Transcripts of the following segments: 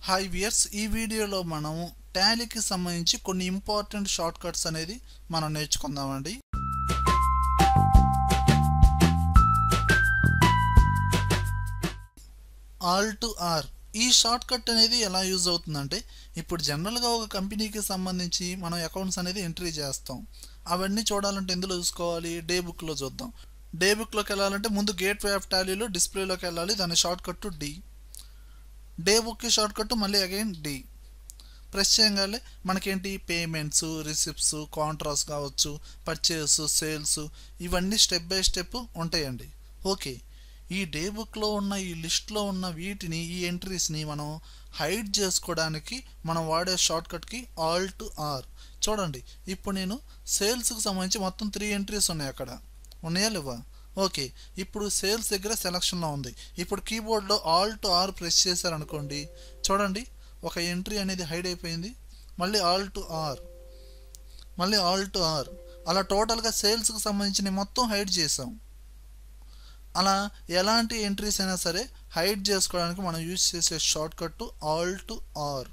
hi viewers ఈ వీడియోలో మనం టాలీకి సంబంధించి కొన్ని ఇంపార్టెంట్ షార్ట్ కట్స్ అనేది మనం నేర్చుకుందామండి ఆల్ టు ఆర్ ఈ షార్ట్ కట్ అనేది ఎలా యూజ్ అవుతుందంటే ఇప్పుడు జనరల్గా ఒక కంపెనీకి సంబంధించి మనం అకౌంట్స్ అనేది ఎంట్రీ చేస్తాం అవన్నీ చూడాలంటే ఎందులో చూసుకోవాలి డే బుక్లో చూద్దాం డే బుక్లోకి వెళ్ళాలంటే ముందు గేట్ వే ఆఫ్ టాలీలో డిస్ప్లేలోకి వెళ్ళాలి దాని షార్ట్ కట్ డి డే బుక్కి షార్ట్ కట్ మళ్ళీ అగైన్ డి ప్రెస్ చేయగానే మనకేంటి పేమెంట్స్ రిసిప్ట్స్ కాంట్రాక్ట్స్ కావచ్చు పర్చేస్ సేల్స్ ఇవన్నీ స్టెప్ బై స్టెప్ ఉంటాయండి ఓకే ఈ డే బుక్లో ఉన్న ఈ లిస్ట్లో ఉన్న వీటిని ఈ ఎంట్రీస్ని మనం హైడ్ చేసుకోవడానికి మనం వాడే షార్ట్ కట్కి ఆల్ టు ఆర్ చూడండి ఇప్పుడు నేను సేల్స్కి సంబంధించి మొత్తం త్రీ ఎంట్రీస్ ఉన్నాయి అక్కడ ఉన్నాయా లేవా ఓకే ఇప్పుడు సేల్స్ దగ్గర సెలక్షన్లో ఉంది ఇప్పుడు కీబోర్డ్లో ఆల్ టు ఆర్ ప్రెస్ చేశారనుకోండి చూడండి ఒక ఎంట్రీ అనేది హైడ్ అయిపోయింది మళ్ళీ ఆల్ టు ఆర్ మళ్ళీ ఆల్ టు ఆర్ అలా టోటల్గా సేల్స్కి సంబంధించిన మొత్తం హైడ్ చేసాం అలా ఎలాంటి ఎంట్రీస్ అయినా సరే హైడ్ చేసుకోవడానికి మనం యూజ్ చేసే shortcut all to R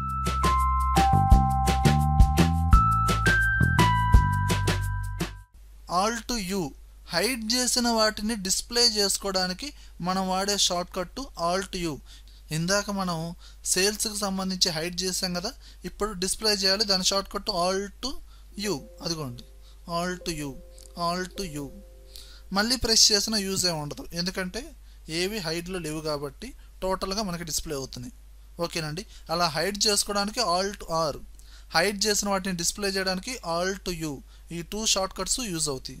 alt U hide చేసిన వాటిని డిస్ప్లే చేసుకోవడానికి మనం వాడే shortcut alt U ఇందాక మనం సేల్స్కి సంబంధించి హైడ్ చేసాం కదా ఇప్పుడు డిస్ప్లే చేయాలి దాని shortcut alt U అదిగోండి alt U alt U మళ్ళీ ప్రెస్ చేసిన యూజ్ ఏమి ఉండదు ఎందుకంటే ఏవి హైడ్లో లేవు కాబట్టి టోటల్గా మనకి డిస్ప్లే అవుతున్నాయి ఓకేనండి అలా హైడ్ చేసుకోవడానికి ఆల్ టు ఆర్ హైడ్ చేసిన వాటిని డిస్ప్లే చేయడానికి ఆల్ టు యూ ఈ టూ షార్ట్ కట్స్ యూజ్ అవుతాయి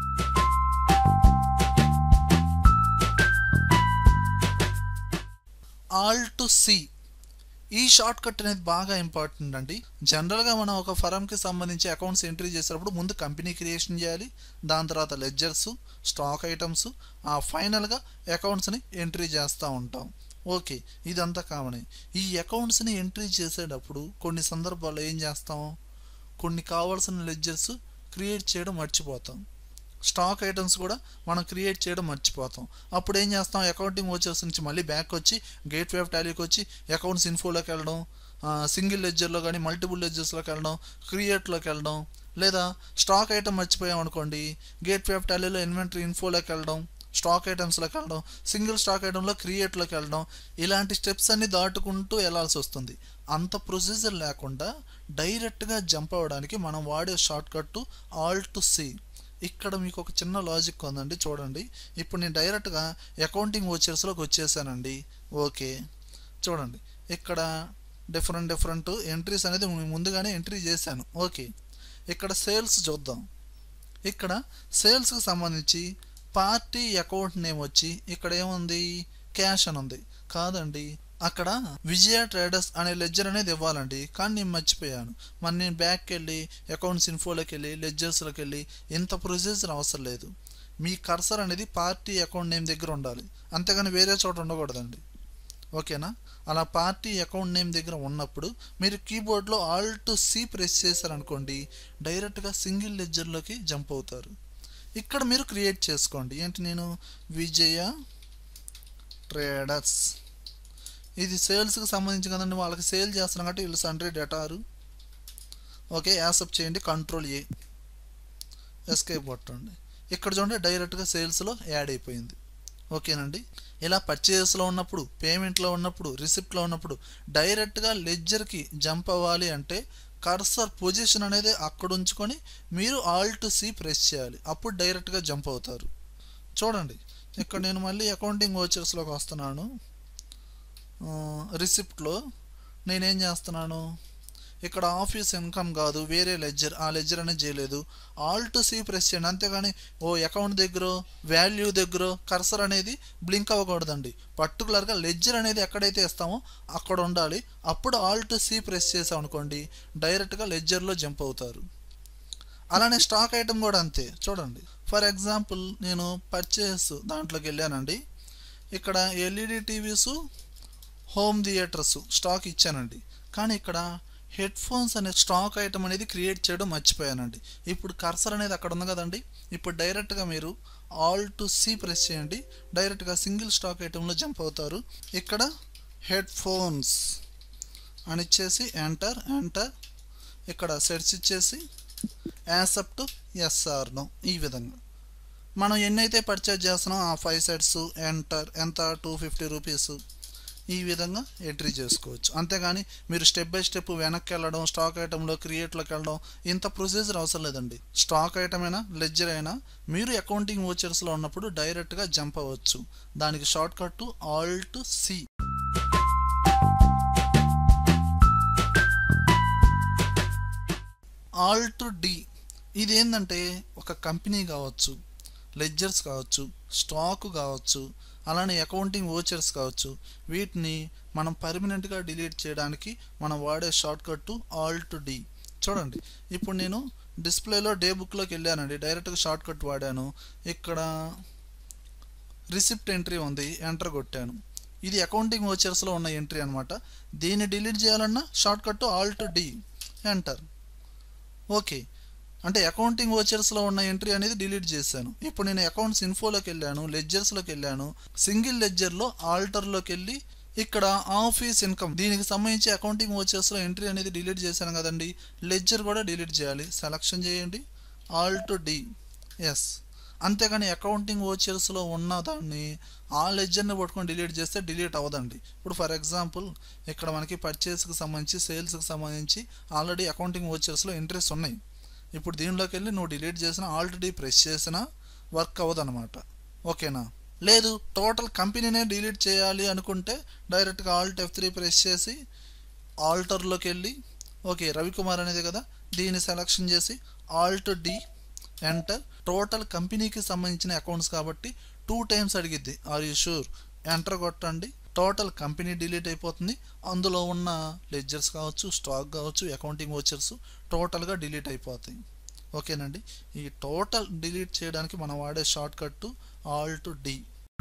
ఆల్ టు సి ఈ షార్ట్ కట్ అనేది బాగా ఇంపార్టెంట్ అండి జనరల్గా మనం ఒక ఫరంకి సంబంధించి అకౌంట్స్ ఎంట్రీ చేసేటప్పుడు ముందు కంపెనీ క్రియేషన్ చేయాలి దాని తర్వాత లెడ్జర్స్ స్టాక్ ఐటమ్స్ ఆ ఫైనల్గా అకౌంట్స్ని ఎంట్రీ చేస్తూ ఉంటాం ఓకే ఇదంతా కామనే ఈ అకౌంట్స్ని ఎంట్రీ చేసేటప్పుడు కొన్ని సందర్భాల్లో ఏం చేస్తాం కొన్ని కావాల్సిన లెడ్జర్స్ క్రియేట్ చేయడం మర్చిపోతాం స్టాక్ ఐటమ్స్ కూడా మనం క్రియేట్ చేయడం మర్చిపోతాం అప్పుడు ఏం చేస్తాం అకౌంటింగ్ వచ్చేసి నుంచి మళ్ళీ బ్యాక్ వచ్చి గేట్ వే ఆఫ్ టాలీకి వచ్చి అకౌంట్స్ ఇన్ఫోలోకి వెళ్ళడం సింగిల్ లెడ్జర్లో కానీ మల్టిపుల్ లెడ్జర్స్లోకి వెళ్ళడం క్రియేట్లోకి వెళ్ళడం లేదా స్టాక్ ఐటమ్ మర్చిపోయాం అనుకోండి గేట్ వే ఆఫ్ టాలీలో ఇన్వెంటరీ ఇన్ఫోలోకి వెళ్ళడం స్టాక్ ఐటమ్స్లోకి వెళ్ళడం సింగిల్ స్టాక్ ఐటంలో క్రియేట్లోకి వెళ్ళడం ఇలాంటి స్టెప్స్ అన్ని దాటుకుంటూ వెళ్ళాల్సి వస్తుంది అంత ప్రొసీజర్ లేకుండా డైరెక్ట్గా జంప్ అవ్వడానికి మనం వాడే shortcut alt C ఇక్కడ మీకు ఒక చిన్న లాజిక్ ఉందండి చూడండి ఇప్పుడు నేను డైరెక్ట్గా అకౌంటింగ్ వచ్చర్స్లోకి వచ్చేసానండి ఓకే చూడండి ఇక్కడ డిఫరెంట్ డిఫరెంట్ ఎంట్రీస్ అనేది ముందుగానే ఎంట్రీ చేశాను ఓకే ఇక్కడ సేల్స్ చూద్దాం ఇక్కడ సేల్స్కి సంబంధించి పార్టీ అకౌంట్ నేమ్ వచ్చి ఇక్కడ ఏముంది క్యాష్ అని ఉంది కాదండి అక్కడ విజయ ట్రేడర్స్ అనే లెడ్జర్ అనేది ఇవ్వాలండి కానీ నేను మర్చిపోయాను మరి నేను బ్యాక్కి వెళ్ళి అకౌంట్స్ ఇన్ఫోలోకి వెళ్ళి లెడ్జర్స్లోకి వెళ్ళి ఇంత ప్రొసీజర్ అవసరం లేదు మీ కర్సర్ అనేది పార్టీ అకౌంట్ నేమ్ దగ్గర ఉండాలి అంతేగాని వేరే చోట ఉండకూడదండి ఓకేనా అలా పార్టీ అకౌంట్ నేమ్ దగ్గర ఉన్నప్పుడు మీరు కీబోర్డ్లో ఆల్ టు సి ప్రెస్ చేశారనుకోండి డైరెక్ట్గా సింగిల్ లెడ్జర్లోకి జంప్ అవుతారు ఇక్కడ మీరు క్రియేట్ చేసుకోండి ఏంటి నేను విజయ ట్రేడర్స్ ఇది సేల్స్కి సంబంధించి కదండి వాళ్ళకి సేల్ చేస్తున్నాం కాబట్టి వీళ్ళు సండ్రీ డేటారు ఓకే యాక్సెప్ట్ చేయండి కంట్రోల్ ఏ ఎస్కేప్ కొట్టండి ఇక్కడ చూడండి డైరెక్ట్గా సేల్స్లో యాడ్ అయిపోయింది ఓకేనండి ఇలా పర్చేస్లో ఉన్నప్పుడు పేమెంట్లో ఉన్నప్పుడు రిసిప్ట్లో ఉన్నప్పుడు డైరెక్ట్గా లెడ్జర్కి జంప్ అవ్వాలి అంటే కర్సర్ పొజిషన్ అనేది అక్కడ ఉంచుకొని మీరు ఆల్ టు సి ప్రెస్ చేయాలి అప్పుడు డైరెక్ట్గా జంప్ అవుతారు చూడండి ఇక్కడ నేను మళ్ళీ అకౌంటింగ్ ఓచర్స్లోకి వస్తున్నాను రిసిప్ట్లో నేనేం చేస్తున్నాను ఇక్కడ ఆఫీస్ ఇన్కమ్ కాదు వేరే లెడ్జర్ ఆ లెడ్జర్ అనేది చేయలేదు ఆల్ టు సి ప్రెస్ చేయండి అంతేగాని ఓ అకౌంట్ దగ్గర వాల్యూ దగ్గర కర్సర్ అనేది బ్లింక్ అవ్వకూడదండి పర్టికులర్గా లెడ్జర్ అనేది ఎక్కడైతే ఇస్తామో అక్కడ ఉండాలి అప్పుడు ఆల్ టు సి ప్రెస్ చేసాం అనుకోండి డైరెక్ట్గా లెడ్జర్లో జంప్ అవుతారు అలానే స్టాక్ ఐటమ్ కూడా అంతే చూడండి ఫర్ ఎగ్జాంపుల్ నేను పర్చేస్ దాంట్లోకి వెళ్ళానండి ఇక్కడ LED TVs home theatres stock ఇచ్చానండి కానీ ఇక్కడ హెడ్ ఫోన్స్ అనే స్టాక్ ఐటమ్ అనేది క్రియేట్ చేయడం మర్చిపోయానండి ఇప్పుడు కర్సర్ అనేది అక్కడ ఉంది కదండి ఇప్పుడు డైరెక్ట్గా మీరు ఆల్ టు సి ప్రెస్ చేయండి డైరెక్ట్గా సింగిల్ స్టాక్ ఐటెంలో జంప్ అవుతారు ఇక్కడ హెడ్ ఫోన్స్ అని ఇచ్చేసి ఎంటర్ ఎంటర్ ఇక్కడ సెర్చ్ ఇచ్చేసి యాక్సెప్ట్ ఎస్ఆర్ నో ఈ విధంగా మనం ఎన్నైతే పర్చేజ్ చేస్తున్నామో ఆ ఫైవ్ సెట్స్ ఎంటర్ ఎంత టూ ఫిఫ్టీ రూపీస్ ఈ విధంగా ఎంట్రీ చేసుకోవచ్చు అంతేగాని మీరు స్టెప్ బై స్టెప్ వెనక్కి వెళ్ళడం స్టాక్ ఐటెంలో క్రియేట్లోకి వెళ్ళడం ఇంత ప్రొసీజర్ అవసరం లేదండి స్టాక్ ఐటమ్ అయినా లెడ్జర్ అయినా మీరు అకౌంటింగ్ ఓచర్స్లో ఉన్నప్పుడు డైరెక్ట్గా జంప్ అవ్వచ్చు దానికి shortcut alt C alt D ఇది ఏంటంటే ఒక కంపెనీ కావచ్చు లెడ్జర్స్ కావచ్చు స్టాక్ కావచ్చు అలానే అకౌంటింగ్ ఓచర్స్ కావచ్చు వీటిని మనం పర్మనెంట్గా డిలీట్ చేయడానికి మనం వాడే షార్ట్ కట్ ఆల్ట్ డి చూడండి ఇప్పుడు నేను డిస్ప్లేలో డే బుక్లోకి వెళ్ళానండి డైరెక్ట్గా షార్ట్ కట్ వాడాను ఇక్కడ రిసిప్ట్ ఎంట్రీ ఉంది ఎంటర్ కొట్టాను ఇది అకౌంటింగ్ ఓచర్స్లో ఉన్న ఎంట్రీ అనమాట దీన్ని డిలీట్ చేయాలన్నా shortcut alt D enter okay అంటే అకౌంటింగ్ ఓచర్స్లో ఉన్న ఎంట్రీ అనేది డిలీట్ చేశాను ఇప్పుడు నేను అకౌంట్స్ ఇన్ఫోలోకి వెళ్ళాను లెడ్జర్స్లోకి వెళ్ళాను సింగిల్ లెడ్జర్లో ఆల్టర్లోకి వెళ్ళి ఇక్కడ ఆఫీస్ ఇన్కమ్ దీనికి సంబంధించి అకౌంటింగ్ ఓచర్స్లో ఎంట్రీ అనేది డిలీట్ చేశాను కదండి లెడ్జర్ కూడా డిలీట్ చేయాలి సెలక్షన్ చేయండి ఆల్ట్ డి ఎస్ అంతేగాని అకౌంటింగ్ ఓచర్స్లో ఉన్న దాన్ని ఆ లెడ్జర్ని పట్టుకొని డిలీట్ చేస్తే డిలీట్ అవ్వదండి ఇప్పుడు ఫర్ ఎగ్జాంపుల్ ఇక్కడ మనకి పర్చేస్కి సంబంధించి సేల్స్కి సంబంధించి ఆల్రెడీ అకౌంటింగ్ ఓచర్స్లో ఎంట్రీస్ ఉన్నాయి ఇప్పుడు దీనిలోకి వెళ్ళి నువ్వు డిలీట్ చేసిన ఆల్ట్ డి ప్రెస్ చేసినా వర్క్ అవ్వదన్నమాట ఓకేనా లేదు టోటల్ కంపెనీనే డిలీట్ చేయాలి అనుకుంటే డైరెక్ట్గా ఆల్ట్ ఎఫ్ త్రీ ప్రెస్ చేసి ఆల్టర్లోకి వెళ్ళి ఓకే రవికుమార్ అనేది కదా దీన్ని సెలక్షన్ చేసి ఆల్ట్ డి ఎంటర్ టోటల్ కంపెనీకి సంబంధించిన అకౌంట్స్ కాబట్టి టూ టైమ్స్ అడిగిద్ది ఆర్ యూ షూర్ ఎంటర్ కొట్టండి టోటల్ కంపెనీ డిలీట్ అయిపోతుంది అందులో ఉన్న లెడ్జర్స్ కావచ్చు స్టాక్ కావచ్చు అకౌంటింగ్ వచ్చర్స్ టోటల్గా డిలీట్ అయిపోతాయి ఓకేనండి ఈ టోటల్ డిలీట్ చేయడానికి మనం వాడే shortcut alt D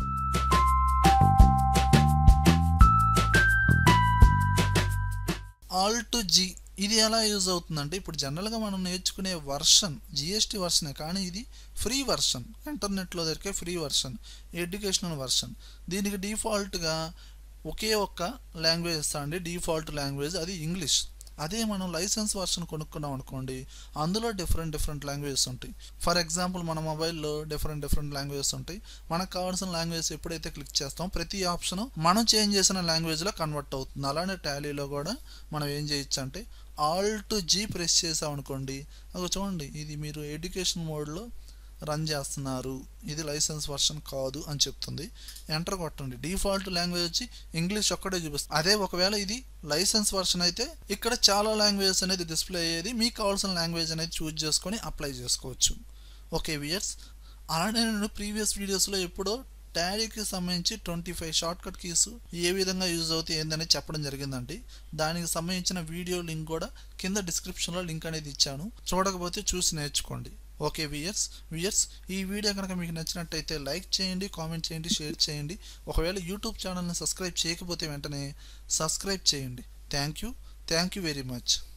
alt G ఇది ఎలా యూజ్ అవుతుందంటే ఇప్పుడు జనరల్గా మనం నేర్చుకునే వర్షన్ జిఎస్టీ వర్షనే కానీ ఇది ఫ్రీ వర్షన్ ఇంటర్నెట్లో దొరికే ఫ్రీ వర్షన్ ఎడ్యుకేషనల్ వర్షన్ దీనికి డిఫాల్ట్గా ఒకే ఒక్క లాంగ్వేజ్ ఇస్తామండి డిఫాల్ట్ లాంగ్వేజ్ అది ఇంగ్లీష్ అదే మనం లైసెన్స్ వర్షన్ కొనుక్కున్నాం అనుకోండి అందులో డిఫరెంట్ డిఫరెంట్ లాంగ్వేజెస్ ఉంటాయి ఫర్ ఎగ్జాంపుల్ మన మొబైల్లో డిఫరెంట్ డిఫరెంట్ లాంగ్వేజెస్ ఉంటాయి మనకు కావాల్సిన లాంగ్వేజ్ ఎప్పుడైతే క్లిక్ చేస్తాం ప్రతి ఆప్షన్ మనం చేంజ్ చేసిన లాంగ్వేజ్లో కన్వర్ట్ అవుతుంది అలానే టాలీలో కూడా మనం ఏం చేయొచ్చు అంటే ఆల్ టు జీ ప్రెస్ చేసాం అనుకోండి అవి చూడండి ఇది మీరు ఎడ్యుకేషన్ మోడ్లో రన్ చేస్తున్నారు ఇది లైసెన్స్ వర్షన్ కాదు అని చెప్తుంది ఎంటర్ కొట్టండి డిఫాల్ట్ లాంగ్వేజ్ వచ్చి ఇంగ్లీష్ ఒక్కటే చూపిస్తుంది అదే ఒకవేళ ఇది లైసెన్స్ వర్షన్ అయితే ఇక్కడ చాలా లాంగ్వేజెస్ అనేది డిస్ప్లే అయ్యేది మీకు కావాల్సిన లాంగ్వేజ్ అనేది చూజ్ చేసుకొని అప్లై చేసుకోవచ్చు ఓకే వియర్స్ అలానే నేను ప్రీవియస్ వీడియోస్లో ఎప్పుడో టాలీకి సంబంధించి twenty five shortcut keys ఏ విధంగా యూజ్ అవుతాయి ఏందని చెప్పడం జరిగిందండి దానికి సంబంధించిన వీడియో లింక్ కూడా కింద డిస్క్రిప్షన్లో లింక్ అనేది ఇచ్చాను చూడకపోతే చూసి నేర్చుకోండి ఓకే వియర్స్ వియర్స్ ఈ వీడియో కనుక మీకు నచ్చినట్టయితే లైక్ చేయండి కామెంట్ చేయండి షేర్ చేయండి ఒకవేళ యూట్యూబ్ ఛానల్ని సబ్స్క్రైబ్ చేయకపోతే వెంటనే సబ్స్క్రైబ్ చేయండి thank you thank you very much